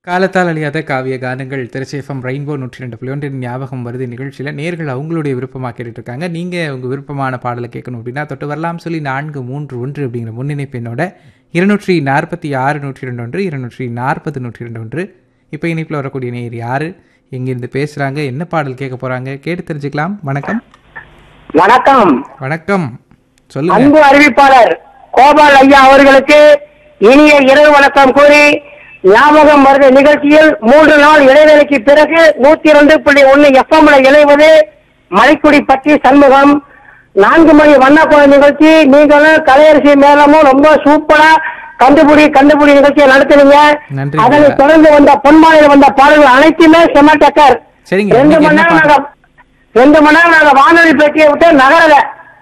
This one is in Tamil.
காலத்தால் அழியாத காவிய கானங்கள் திருச்சேஃபம் ரெயின்போ நூற்றி ரெண்டு புள்ளி ஒன்றின் ஞாபகம் வருது நிகழ்ச்சியில் நேர்கள் அவங்களுடைய விருப்பமாக கேட்டுட்டு இருக்காங்க நீங்கள் உங்கள் விருப்பமான பாடலை கேட்கணும் அப்படின்னா தொட்டு வரலாம் சொல்லி நான்கு மூன்று ஒன்று அப்படிங்கிற முன்னிணைப்பு என்னோட இருநூற்றி நாற்பத்தி ஆறு நூற்றி ரெண்டு ஒன்று இருநூற்றி நாற்பது நூற்றி ரெண்டு ஒன்று இப்போ இணைப்பில் வரக்கூடிய நேர் யார் எங்கேருந்து பேசுகிறாங்க என்ன பாடல் கேட்க போகிறாங்க கேட்டு தெரிஞ்சுக்கலாம் வணக்கம் வணக்கம் வணக்கம் சொல்லுங்க அன்பு அறிவிப்பாளர் கோபால் ஐயா அவர்களுக்கு இனிய இரவு வணக்கம் கூறி ஞாபகம் வருத நிகழ்ச்சியில் மூன்று நாள் இடைவேளைக்கு பிறகு நூத்தி இரண்டு புள்ளி ஒன்னு எஃப்எம்ல இணைவது மலைக்குடி பற்றி சண்முகம் நான்கு மணி வண்ணக்கோள நிகழ்ச்சி நீங்களும் கலையரசி மேலமும் ரொம்ப சூப்பரா கண்டுபிடி கண்டுபிடி நிகழ்ச்சியை நடத்துனீங்க நன்றி அதனை ஐயா. தொடர்ந்து வந்த பொன்மாலையில் வந்த பாடல்கள் அனைத்துமே செம டக்கர் சரிங்க, ரெண்டு இன்னைக்கு மணி என்ன நேரம் பாடல்? நாங்க ரெண்டு மணி நேரம் நாங்க வானொலி பேட்டியை விட்டு நகரல